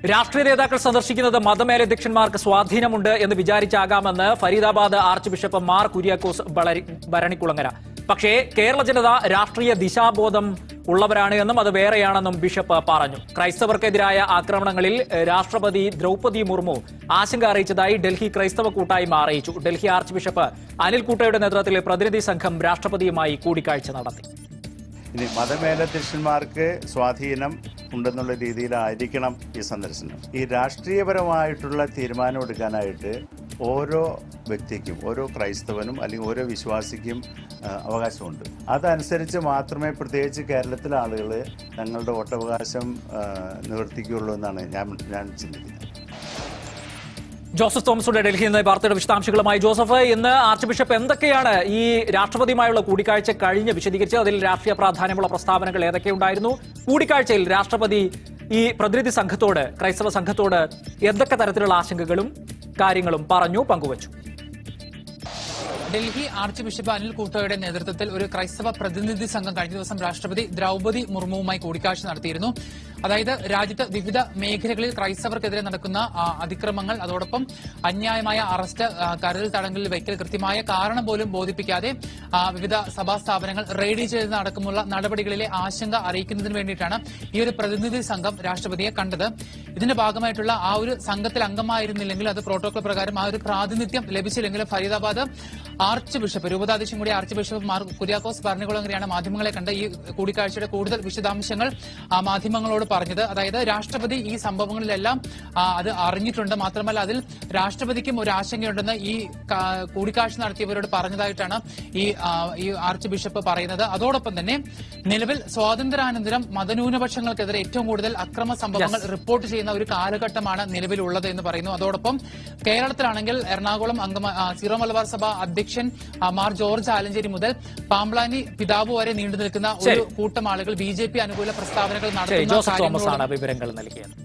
രാഷ്ട്രീയ നേതാക്കൾ സന്ദർശിക്കുന്നത് മതമേലധ്യക്ഷന്മാർക്ക് സ്വാധീനമുണ്ട് എന്ന് വിചാരിച്ചാകാമെന്ന് ഫരീദാബാദ് ആർച്ച് ബിഷപ്പ് മാർ കുര്യാക്കോസ് വളരി- ഭരണിക്കുളങ്ങര പക്ഷേ കേരള ജനത രാഷ്ട്രീയ ദിശാബോധം ഉള്ളവരാണ് എന്നും അത് വേറെയാണെന്നും ബിഷപ്പ് പറഞ്ഞു ക്രൈസ്തവർക്കെതിരായ ആക്രമണങ്ങളിൽ ഏഹ്, രാഷ്ട്രപതി ദ്രൗപദി മുർമു ആശങ്ക അറിയിച്ചതായി ഡൽഹി ക്രൈസ്തവ കൂട്ടായ്മ അറിയിച്ചു ഡൽഹി ആർച്ച് ബിഷപ്പ് അനിൽ കൂട്ടയുടെ നേതൃത്വത്തിലെ പ്രതിനിധി സംഘം രാഷ്ട്രപതിയുമായി കൂടിക്കാഴ്ച നടത്തി ഇനി മതമേലധ്യക്ഷന്മാർക്ക് സ്വാധീനം ഉണ്ടെന്നുള്ള രീതിയിലായിരിക്കണം ഈ സന്ദർശനം ഈ രാഷ്ട്രീയപരമായിട്ടുള്ള തീരുമാനം എടുക്കാനായിട്ട് ഓരോ വ്യക്തിക്കും ഓരോ ക്രൈസ്തവനും അല്ലെങ്കിൽ ഓരോ വിശ്വാസിക്കും ആ, അവകാശമുണ്ട് അതനുസരിച്ച് മാത്രമേ പ്രത്യേകിച്ച് കേരളത്തിലെ ആളുകൾ തങ്ങളുടെ വോട്ടവകാശം ആ, നിവർത്തിക്കുകയുള്ളൂ എന്നാണ് ഞാൻ ഞാൻ ചിന്തിക്കുന്നത് ജോസഫ് തോമസുടെ ഡൽഹിയിൽ നിന്ന് വാർത്തയുടെ വിശദാംശങ്ങളുമായി ജോസഫ് ഇന്ന് ആർച്ച് ബിഷപ്പ് എന്തൊക്കെയാണ് ഈ രാഷ്ട്രപതിയുമായുള്ള കൂടിക്കാഴ്ച കഴിഞ്ഞ് വിശദീകരിച്ചത് അതിൽ രാഷ്ട്രീയ പ്രാധാന്യമുള്ള പ്രസ്താവനകൾ ഏതൊക്കെയുണ്ടായിരുന്നു കൂടിക്കാഴ്ചയിൽ രാഷ്ട്രപതി ഈ പ്രതിനിധി സംഘത്തോട് ക്രൈസ്തവ സംഘത്തോട് എന്തൊക്കെ തരത്തിലുള്ള ആശങ്കകളും കാര്യങ്ങളും പറഞ്ഞു പങ്കുവച്ചു ഡൽഹി ആർച്ച് ബിഷപ്പ് അനിൽ കൂട്ടോയുടെ നേതൃത്വത്തിൽ ഒരു ക്രൈസ്തവ പ്രതിനിധി സംഘം കഴിഞ്ഞ ദിവസം രാഷ്ട്രപതി ദ്രൗപദി മുർമുവുമായി കൂടിക്കാഴ്ച നടത്തിയിരുന്നു അതായത് രാജ്യത്ത് വിവിധ മേഖലകളിൽ ക്രൈസ്തവർക്കെതിരെ നടക്കുന്ന ആ, അതിക്രമങ്ങൾ അതോടൊപ്പം അന്യായമായ അറസ്റ്റ് ആ, കരുതൽ തടങ്കലിൽ വയ്ക്കൽ കൃത്യമായ കാരണം പോലും ബോധിപ്പിക്കാതെ ആ, വിവിധ സഭാ സ്ഥാപനങ്ങൾ റെയ്ഡ് ചെയ്ത് അടക്കമുള്ള നടപടികളിലെ ആശങ്ക അറിയിക്കുന്നതിന് വേണ്ടിയിട്ടാണ് ഈ ഒരു പ്രതിനിധി സംഘം രാഷ്ട്രപതിയെ കണ്ടത് ഇതിന്റെ ഭാഗമായിട്ടുള്ള ആ ഒരു സംഘത്തിൽ അംഗമായിരുന്നില്ലെങ്കിൽ അത് പ്രോട്ടോകോൾ പ്രകാരം ആ ഒരു പ്രാതിനിധ്യം ലഭിച്ചില്ലെങ്കിലും ഫരീദാബാദ് ആർച്ച് ബിഷപ്പ് രൂപതാധ്യക്ഷൻ കൂടി ആർച്ച് ബിഷപ്പ് മാർ കുര്യാക്കോസ് ഭരണകുളങ്ങരെയാണ് മാധ്യമങ്ങളെ കണ്ട് ഈ കൂടിക്കാഴ്ചയുടെ കൂടുതൽ വിശദാംശങ്ങൾ ആ മാധ്യമങ്ങളോട് പറഞ്ഞത് അതായത് രാഷ്ട്രപതി ഈ സംഭവങ്ങളിലെല്ലാം ആ, അത് അറിഞ്ഞിട്ടുണ്ട് മാത്രമല്ല അതിൽ രാഷ്ട്രപതിക്കും ഒരു ആശങ്കയുണ്ടെന്ന് ഈ കാ- കൂടിക്കാഴ്ച നടത്തിയവരോട് പറഞ്ഞതായിട്ടാണ് ഈ ആ, ഈ ആർച്ച് ബിഷപ്പ് പറയുന്നത് അതോടൊപ്പം തന്നെ നിലവിൽ സ്വാതന്ത്ര്യാനന്തരം മതന്യൂനപക്ഷങ്ങൾക്കെതിരെ ഏറ്റവും കൂടുതൽ അക്രമ സംഭവങ്ങൾ റിപ്പോർട്ട് ചെയ്യുന്ന ഒരു കാലഘട്ടമാണ് നിലവിലുള്ളത് എന്ന് പറയുന്നു അതോടൊപ്പം കേരളത്തിലാണെങ്കിൽ എറണാകുളം അംഗമ ആ, സീറോ മലബാർ സഭ അധ്യക്ഷൻ ആ, മാർ ജോർജ് ആലഞ്ചേരി മുതൽ പാമ്പ്ലാനി പിതാവ് വരെ നീണ്ടു നിൽക്കുന്ന ഒരു ശരി. കൂട്ടം ആളുകൾ ബി ജെ പി അനുകൂല പ്രസ്താവനകൾ ശരി നടത്തുന്ന ജോസഫ് തോമസ് കാര്യങ്ങളോട് ആണ് വിവരങ്ങൾ നൽകിയത്